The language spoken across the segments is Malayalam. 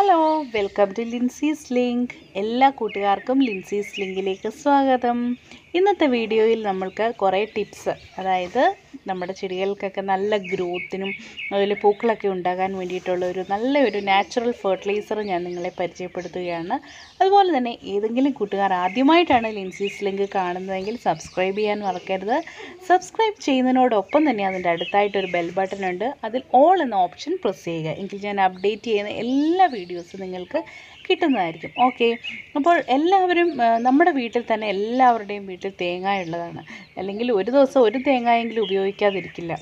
hello welcome to Lincy's link എല്ലാ കൂട്ടുകാർക്കും ലിൻസീസ് ലിങ്കിലേക്ക് സ്വാഗതം ഇന്നത്തെ വീഡിയോയിൽ നമ്മൾക്ക് കുറേ ടിപ്സ് അതായത് നമ്മുടെ ചെടികൾക്കൊക്കെ നല്ല ഗ്രോത്തിനും അതുപോലെ പൂക്കളൊക്കെ ഉണ്ടാകാൻ വേണ്ടിയിട്ടുള്ള ഒരു നല്ല ഒരു നാച്ചുറൽ ഫെർട്ടിലൈസർ ഞാൻ നിങ്ങളെ പരിചയപ്പെടുത്തുകയാണ് അതുപോലെ തന്നെ ഏതെങ്കിലും കൂട്ടുകാർ ആദ്യമായിട്ടാണ് ലിൻസീസ് ലിങ്ക് കാണുന്നതെങ്കിൽ സബ്സ്ക്രൈബ് ചെയ്യാൻ മറക്കരുത് സബ്സ്ക്രൈബ് ചെയ്യുന്നതിനോടൊപ്പം തന്നെ അതിൻ്റെ അടുത്തായിട്ടൊരു ബെൽ ബട്ടൺ ഉണ്ട് അതിൽ ഓൾ എന്ന ഓപ്ഷൻ പ്രസ് ചെയ്യുക എങ്കിൽ ഞാൻ അപ്ഡേറ്റ് ചെയ്യുന്ന എല്ലാ വീഡിയോസും നിങ്ങൾക്ക് കിട്ടുന്നതായിരിക്കും ഓക്കെ അപ്പോൾ എല്ലാവരും ആ, നമ്മുടെ വീട്ടിൽ തന്നെ എല്ലാവരുടെയും വീട്ടിൽ തേങ്ങ ഉള്ളതാണ് അല്ലെങ്കിൽ ഒരു ദിവസം ഒരു തേങ്ങയെങ്കിലും ഉപയോഗിക്കാതിരിക്കില്ല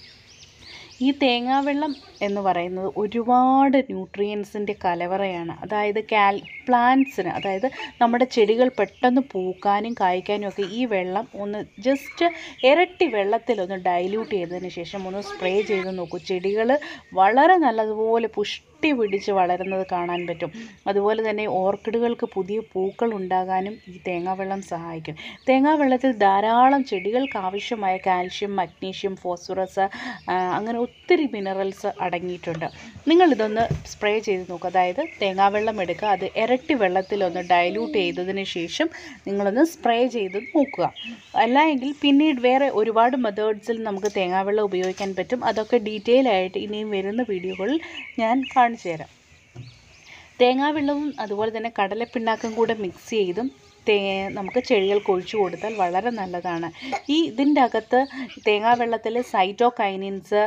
ഈ തേങ്ങാവെള്ളം എന്ന് പറയുന്നത് ഒരുപാട് ന്യൂട്രിയൻസിൻ്റെ കലവറയാണ് അതായത് കാൽ പ്ലാന്റ്സിന് അതായത് നമ്മുടെ ചെടികൾ പെട്ടെന്ന് പൂക്കാനും കായ്ക്കാനും ഒക്കെ ഈ വെള്ളം ഒന്ന് ജസ്റ്റ് ഇരട്ടി വെള്ളത്തിലൊന്ന് ഡൈല്യൂട്ട് ചെയ്തതിന് ശേഷം ഒന്ന് സ്പ്രേ ചെയ്ത് നോക്കൂ ചെടികൾ വളരെ നല്ലതുപോലെ പുഷ്ടി പിടിച്ച് വളരുന്നത് കാണാൻ പറ്റും അതുപോലെ തന്നെ ഓർക്കിഡുകൾക്ക് പുതിയ പൂക്കൾ ഉണ്ടാകാനും ഈ തേങ്ങാവെള്ളം സഹായിക്കും തേങ്ങാവെള്ളത്തിൽ ധാരാളം ചെടികൾക്ക് ആവശ്യമായ കാൽഷ്യം മഗ്നീഷ്യം ഫോസ്ഫറസ് അങ്ങനെ ഒത്തിരി മിനറൽസ് അടങ്ങിയിട്ടുണ്ട് നിങ്ങളിതൊന്ന് സ്പ്രേ ചെയ്ത് നോക്കുക അതായത് തേങ്ങാവെള്ളം എടുക്കുക അത് ഇരട്ടി വെള്ളത്തിലൊന്ന് ഡൈല്യൂട്ട് ചെയ്തതിന് ശേഷം നിങ്ങളൊന്ന് സ്പ്രേ ചെയ്ത് നോക്കുക അല്ല എങ്കിൽ പിന്നീട് വേറെ ഒരുപാട് മെത്തേഡ്സിൽ നമുക്ക് തേങ്ങാവെള്ളം ഉപയോഗിക്കാൻ പറ്റും അതൊക്കെ ഡീറ്റെയിൽ ആയിട്ട് ഇനിയും വരുന്ന വീഡിയോകളിൽ ഞാൻ കാണിച്ചു തരാം തേങ്ങാവെള്ളവും അതുപോലെ തന്നെ കടലപ്പിണ്ണാക്കും കൂടെ മിക്സ് ചെയ്തും തേ നമുക്ക് ചെടികൾക്ക് ഒഴിച്ചു കൊടുത്താൽ വളരെ നല്ലതാണ് ഈ ഇതിൻ്റെ അകത്ത് തേങ്ങാവെള്ളത്തിൽ സൈറ്റോകൈനിൻസ്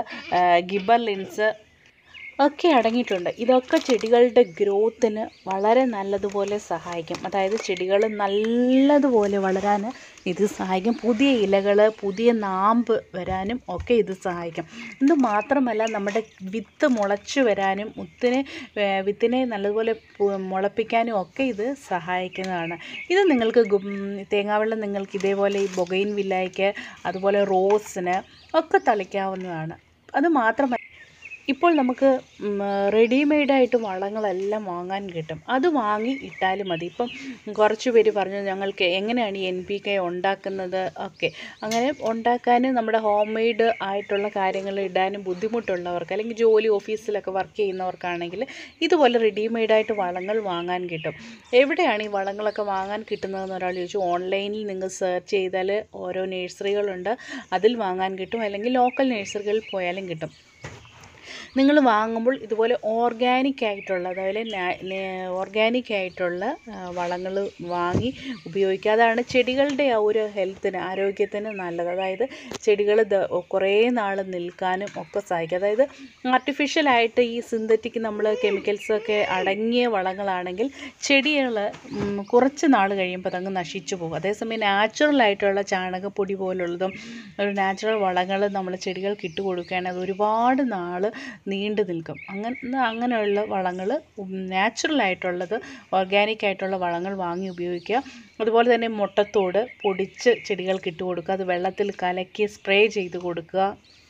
ഗിബർലിൻസ് ഒക്കെ അടങ്ങിയിട്ടുണ്ട് ഇതൊക്കെ ചെടികളുടെ ഗ്രോത്തിന് വളരെ നല്ലതുപോലെ സഹായിക്കും അതായത് ചെടികൾ നല്ലതുപോലെ വളരാൻ ഇത് സഹായിക്കും പുതിയ ഇലകൾ പുതിയ നാമ്പ് വരാനും ഒക്കെ ഇത് സഹായിക്കും ഇത് മാത്രമല്ല നമ്മുടെ വിത്ത് മുളച്ചു വരാനും മുത്തിനെ ഏർ വിത്തിനെ നല്ലതുപോലെ പു- മുളപ്പിക്കാനും ഒക്കെ ഇത് സഹായിക്കുന്നതാണ് ഇത് നിങ്ങൾക്ക് ഗും- തേങ്ങാവെള്ളം നിങ്ങൾക്ക് ഇതേപോലെ ഈ ബൊഗൈൻ വില്ലായ്ക്ക് അതുപോലെ റോസിന് ഒക്കെ തളിക്കാവുന്നതാണ് അത് മാത്രമല്ല ഇപ്പോൾ നമുക്ക് റെഡിമെയ്ഡായിട്ട് വളങ്ങളെല്ലാം വാങ്ങാൻ കിട്ടും അത് വാങ്ങി ഇട്ടാലും മതി ഇപ്പം കുറച്ച് പേര് പറഞ്ഞു ഞങ്ങൾക്ക് എങ്ങനെയാണ് ഈ എൻ പി കെ ഉണ്ടാക്കുന്നത് ഒക്കെ അങ്ങനെ ഉണ്ടാക്കാനും നമ്മുടെ ഹോം മെയ്ഡ് ആയിട്ടുള്ള കാര്യങ്ങൾ ഇടാനും ബുദ്ധിമുട്ടുള്ളവർക്ക് അല്ലെങ്കിൽ ജോലി ഓഫീസിലൊക്കെ വർക്ക് ചെയ്യുന്നവർക്കാണെങ്കിൽ ഇതുപോലെ റെഡിമെയ്ഡായിട്ട് വളങ്ങൾ വാങ്ങാൻ കിട്ടും എവിടെയാണ് ഈ വളങ്ങളൊക്കെ വാങ്ങാൻ കിട്ടുന്നതെന്ന് ഒരാൾ ചോദിച്ചു ഓൺലൈനിൽ നിങ്ങൾ സെർച്ച് ചെയ്താൽ ഓരോ നഴ്സറികളുണ്ട് അതിൽ വാങ്ങാൻ കിട്ടും അല്ലെങ്കിൽ ലോക്കൽ നഴ്സറികളിൽ പോയാലും കിട്ടും നിങ്ങൾ വാങ്ങുമ്പോൾ ഇതുപോലെ ഓർഗാനിക് ആയിട്ടുള്ള അതുപോലെ ഓർഗാനിക് ആയിട്ടുള്ള വളങ്ങൾ വാങ്ങി ഉപയോഗിക്കുക അതാണ് ചെടികളുടെ ആ ഒരു ഹെൽത്തിന് ആരോഗ്യത്തിന് നല്ലത് അതായത് ചെടികൾ കുറേ നാൾ നിൽക്കാനും ഒക്കെ സഹായിക്കും അതായത് ആർട്ടിഫിഷ്യലായിട്ട് ഈ സിന്തറ്റിക് നമ്മൾ കെമിക്കൽസൊക്കെ അടങ്ങിയ വളങ്ങളാണെങ്കിൽ ചെടികൾ കുറച്ച് നാൾ കഴിയുമ്പോൾ അതങ്ങ് നശിച്ചു പോകും അതേസമയം നാച്ചുറൽ ആയിട്ടുള്ള ചാണകപ്പൊടി പോലുള്ളതും ഒരു നാച്ചുറൽ വളങ്ങൾ നമ്മൾ ചെടികൾക്ക് ഇട്ട് കൊടുക്കുകയാണെങ്കിൽ അത് ഒരുപാട് നാൾ നീണ്ടു നിൽക്കും അങ്ങനെ അങ്ങനെയുള്ള വളങ്ങൾ നാച്ചുറൽ ആയിട്ടുള്ളത് ഓർഗാനിക് ആയിട്ടുള്ള വളങ്ങൾ വാങ്ങി ഉപയോഗിക്കുക അതുപോലെ തന്നെ മുട്ടത്തോട് പൊടിച്ച് ചെടികൾക്ക് ഇട്ട് കൊടുക്കുക അത് വെള്ളത്തിൽ കലക്കി സ്പ്രേ ചെയ്ത് കൊടുക്കുക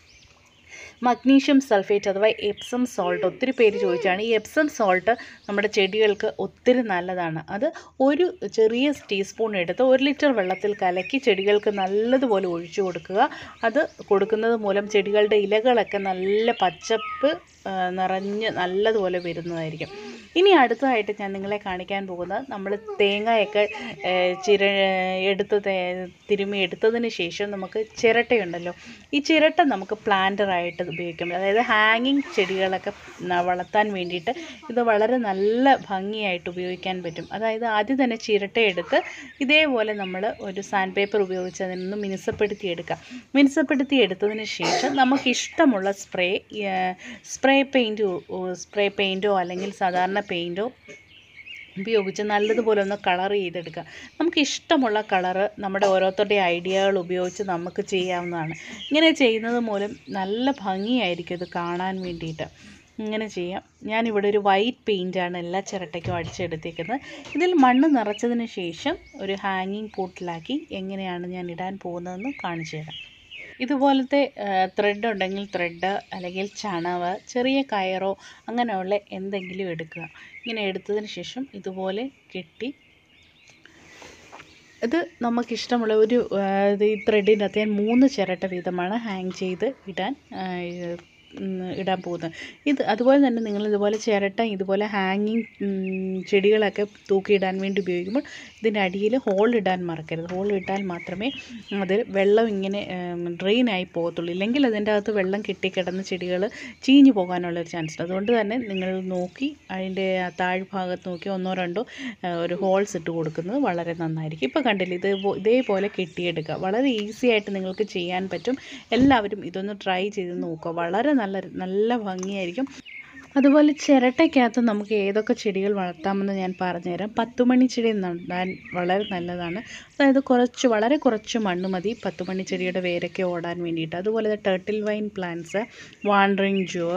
മഗ്നീഷ്യം സൾഫേറ്റ് അഥവാ എപ്സം സോൾട്ട് ഒത്തിരി പേര് ചോദിച്ചാണ് ഈ എപ്സം സോൾട്ട് നമ്മുടെ ചെടികൾക്ക് ഒത്തിരി നല്ലതാണ് അത് ഒരു ചെറിയ ടീസ്പൂൺ എടുത്ത് ഒരു ലിറ്റർ വെള്ളത്തിൽ കലക്കി ചെടികൾക്ക് നല്ലതുപോലെ ഒഴിച്ചു കൊടുക്കുക അത് കൊടുക്കുന്നത് മൂലം ചെടികളുടെ ഇലകളൊക്കെ നല്ല പച്ചപ്പ് ആ, നിറഞ്ഞ് നല്ലതുപോലെ വരുന്നതായിരിക്കും ഇനി അടുത്തതായിട്ട് ഞാൻ നിങ്ങളെ കാണിക്കാൻ പോകുന്നത് നമ്മൾ തേങ്ങയൊക്കെ ഏ, ചിര എടുത്ത് തേ- തിരുമ്മി എടുത്തതിന് ശേഷം നമുക്ക് ചിരട്ടയുണ്ടല്ലോ ഈ ചിരട്ട നമുക്ക് പ്ലാന്ററായിട്ട് ഉപയോഗിക്കാം അതായത് ഹാങ്ങിങ് ചെടികളൊക്കെ ന- വളർത്താൻ വേണ്ടിയിട്ട് ഇത് വളരെ നല്ല ഭംഗിയായിട്ട് ഉപയോഗിക്കാൻ പറ്റും അതായത് ആദ്യം തന്നെ ചിരട്ട എടുത്ത് ഇതേപോലെ നമ്മൾ ഒരു സാൻഡ് പേപ്പർ ഉപയോഗിച്ച് അതിനൊന്ന് മിനുസപ്പെടുത്തി എടുക്കാം മിനുസപ്പെടുത്തി എടുത്തതിന് ശേഷം നമുക്കിഷ്ടമുള്ള സ്പ്രേ സ്പ്രേ പെയിൻറ്റ് സ്പ്രേ പെയിൻറ്റോ അല്ലെങ്കിൽ സാധാരണ പെയിൻറ്റോ ഉപയോഗിച്ച് നല്ലതുപോലെ ഒന്ന് കളർ ചെയ്തെടുക്കുക നമുക്ക് ഇഷ്ടമുള്ള കളറ് നമ്മുടെ ഓരോരുത്തരുടെയും ഐഡിയകൾ ഉപയോഗിച്ച് നമുക്ക് ചെയ്യാവുന്നതാണ് ഇങ്ങനെ ചെയ്യുന്നത് മൂലം നല്ല ഭംഗിയായിരിക്കും ഇത് കാണാൻ വേണ്ടിയിട്ട് ഇങ്ങനെ ചെയ്യാം ഞാനിവിടെ ഒരു വൈറ്റ് പെയിൻ്റാണ് എല്ലാ ചിരട്ടയ്ക്കും അടിച്ചെടുത്തേക്കുന്നത് ഇതിൽ മണ്ണ് നിറച്ചതിന് ശേഷം ഒരു ഹാങ്ങിങ് പോട്ടിലാക്കി എങ്ങനെയാണ് ഞാൻ ഇടാൻ പോകുന്നതെന്ന് കാണിച്ചു തരാം ഇതുപോലത്തെ ത്രെഡ് ഉണ്ടെങ്കിൽ ത്രെഡ് അല്ലെങ്കിൽ ചണവ് ചെറിയ കയറോ അങ്ങനെയുള്ള എന്തെങ്കിലും എടുക്കുക ഇങ്ങനെ എടുത്തതിന് ശേഷം ഇതുപോലെ കെട്ടി ഇത് നമുക്കിഷ്ടമുള്ള ഒരു ആ, ഇത് ഈ ത്രെഡിൻ്റെ അകത്ത് ഞാൻ മൂന്ന് ചിരട്ട വീതമാണ് ഹാങ് ചെയ്ത് ഇടാൻ ആ, ഇത് ഇടാൻ പോകുന്നത് ഇത് അതുപോലെ തന്നെ നിങ്ങൾ ഇതുപോലെ ചിരട്ട ഇതുപോലെ ഹാങ്ങിങ് ചെടികളൊക്കെ തൂക്കിയിടാൻ വേണ്ടി ഉപയോഗിക്കുമ്പോൾ ഇതിൻ്റെ അടിയിൽ ഹോൾ ഇടാൻ മറക്കരുത് ഹോൾ ഇട്ടാൽ മാത്രമേ അത് വെള്ളം ഇങ്ങനെ ഡ്രെയിൻ ആയി പോകത്തുള്ളൂ ഇല്ലെങ്കിൽ അതിൻ്റെ അകത്ത് വെള്ളം കെട്ടിക്കിടന്ന് ചെടികൾ ചീഞ്ഞു പോകാനുള്ളൊരു ചാൻസ് ഉണ്ട് അതുകൊണ്ട് തന്നെ നിങ്ങൾ നോക്കി അതിൻ്റെ താഴ്ഭാഗത്ത് നോക്കി ഒന്നോ രണ്ടോ ആ, ഒരു ഹോൾസ് ഇട്ട് കൊടുക്കുന്നത് വളരെ നന്നായിരിക്കും ഇപ്പോൾ കണ്ടില്ലേ ഇത് പോ- ഇതേപോലെ കെട്ടിയെടുക്കുക വളരെ ഈസി ആയിട്ട് നിങ്ങൾക്ക് ചെയ്യാൻ പറ്റും എല്ലാവരും ഇതൊന്ന് ട്രൈ ചെയ്ത് നോക്കുക വളരെ നല്ല നല്ല ഭംഗിയായിരിക്കും അതുപോലെ ചിരട്ടയ്ക്കകത്ത് നമുക്ക് ഏതൊക്കെ ചെടികൾ വളർത്താമെന്ന് ഞാൻ പറഞ്ഞുതരാം പത്തുമണി ചെടി നടാൻ വളരെ നല്ലതാണ് അതായത് കുറച്ച് വളരെ കുറച്ച് മണ്ണ് മതി പത്തുമണി ചെടിയുടെ വേരൊക്കെ ഓടാൻ വേണ്ടിയിട്ട് അതുപോലെ turtle vine plants wandering jew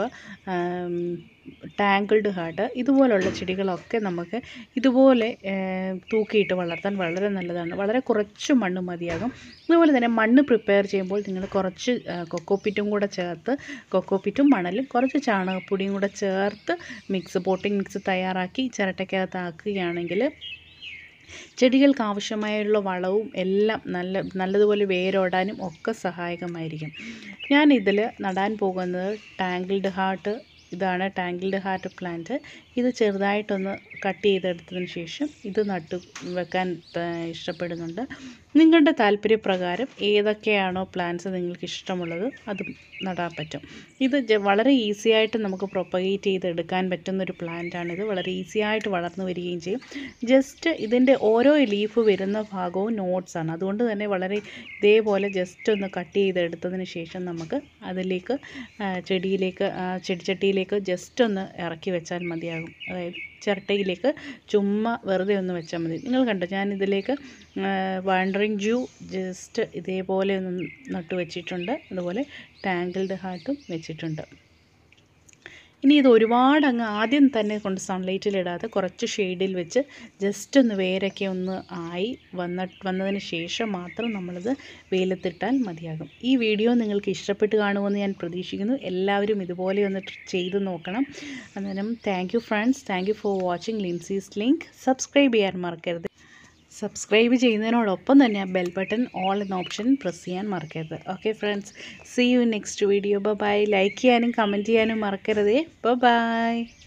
tangled heart ഇതുപോലുള്ള ചെടികളൊക്കെ നമുക്ക് ഇതുപോലെ ഏം, തൂക്കിയിട്ട് വളർത്താൻ വളരെ നല്ലതാണ് വളരെ കുറച്ച് മണ്ണ് മതിയാകും അതുപോലെ തന്നെ മണ്ണ് പ്രിപ്പയർ ചെയ്യുമ്പോൾ നിങ്ങൾ കുറച്ച് കൊക്കോപ്പിറ്റും കൂടെ ചേർത്ത് കൊക്കോപ്പിറ്റും മണലും കുറച്ച് ചാണകപ്പൊടിയും കൂടെ ചേർത്ത് മിക്സ് പോട്ടിംഗ് മിക്സ് തയ്യാറാക്കി ചിരട്ടയ്ക്കകത്ത് ആക്കുകയാണെങ്കിൽ ചെടികൾക്ക് ആവശ്യമായുള്ള വളവും എല്ലാം നല്ല നല്ലതുപോലെ വേരോടാനും ഒക്കെ സഹായകമായിരിക്കും ഞാൻ ഇതിൽ നടാൻ പോകുന്നത് ടാങ്കിൾഡ് ഹാർട്ട് ഇതാണ് ടാങ്കിൾഡ് ഹാർട്ട് പ്ലാന്റ് ഇത് ചെറുതായിട്ടൊന്ന് കട്ട് ചെയ്തെടുത്തതിന് ശേഷം ഇത് നട്ടു വെക്കാൻ ആ, ഇഷ്ടപ്പെടുന്നുണ്ട് നിങ്ങളുടെ താല്പര്യപ്രകാരം ഏതൊക്കെയാണോ പ്ലാന്റ്സ് നിങ്ങൾക്ക് ഇഷ്ടമുള്ളത് അത് നടാൻ പറ്റും ഇത് ജ- വളരെ ഈസി ആയിട്ട് നമുക്ക് പ്രൊപ്പഗേറ്റ് ചെയ്തെടുക്കാൻ പറ്റുന്ന ഒരു പ്ലാന്റാണിത് വളരെ ഈസി ആയിട്ട് വളർന്നു വരികയും ചെയ്യും ജസ്റ്റ് ഇതിൻ്റെ ഓരോ ലീഫ് വരുന്ന ഭാഗവും നോട്ട്സ് ആണ് അതുകൊണ്ട് തന്നെ വളരെ ഇതേപോലെ ജസ്റ്റ് ഒന്ന് കട്ട് ചെയ്തെടുത്തതിന് ശേഷം നമുക്ക് അതിലേക്ക് ആ, ചെടിയിലേക്ക് ആ, ചെടിച്ചട്ടിയിലേക്ക് ജസ്റ്റ് ഒന്ന് ഇറക്കി വെച്ചാൽ മതിയാകും അതായത് ചിരട്ടയിലേക്ക് ചുമ്മാ വെറുതെ ഒന്ന് വെച്ചാൽ മതി നിങ്ങൾ കണ്ടോ ഞാൻ ഇതിലേക്ക് വാണ്ടറിങ് ജൂ ജസ്റ്റ് ഇതേപോലെ ഒന്ന് നട്ടു വെച്ചിട്ടുണ്ട് അതുപോലെ ടാങ്കിൾഡ് ഹാർട്ടും വെച്ചിട്ടുണ്ട് ഇനി ഇത് ഒരുപാട് അങ്ങ് ആദ്യം തന്നെ കൊണ്ട് സൺലൈറ്റിലിടാതെ കുറച്ച് ഷെയ്ഡിൽ വെച്ച് ജസ്റ്റ് ഒന്ന് വേരൊക്കെ ഒന്ന് ആയി വന്ന വന്നതിന് ശേഷം മാത്രം നമ്മളിത് വെയിലത്തിട്ടാൽ മതിയാകും ഈ വീഡിയോ നിങ്ങൾക്ക് ഇഷ്ടപ്പെട്ട് കാണുമെന്ന് ഞാൻ പ്രതീക്ഷിക്കുന്നു എല്ലാവരും ഇതുപോലെ ഒന്ന് tr- ചെയ്ത് നോക്കണം അന്നേരം thank you friends thank you for watching Lincy's link subscribe ചെയ്യാൻ മറക്കരുത് സബ്സ്ക്രൈബ് ചെയ്യുന്നതിനോടൊപ്പം തന്നെ ആ ബെൽ ബട്ടൺ ഓൾ എന്ന ഓപ്ഷൻ പ്രസ് ചെയ്യാൻ മറക്കരുത് okay friends see you next video bye like ചെയ്യാനും കമൻറ്റ് ചെയ്യാനും മറക്കരുതേ ബൈ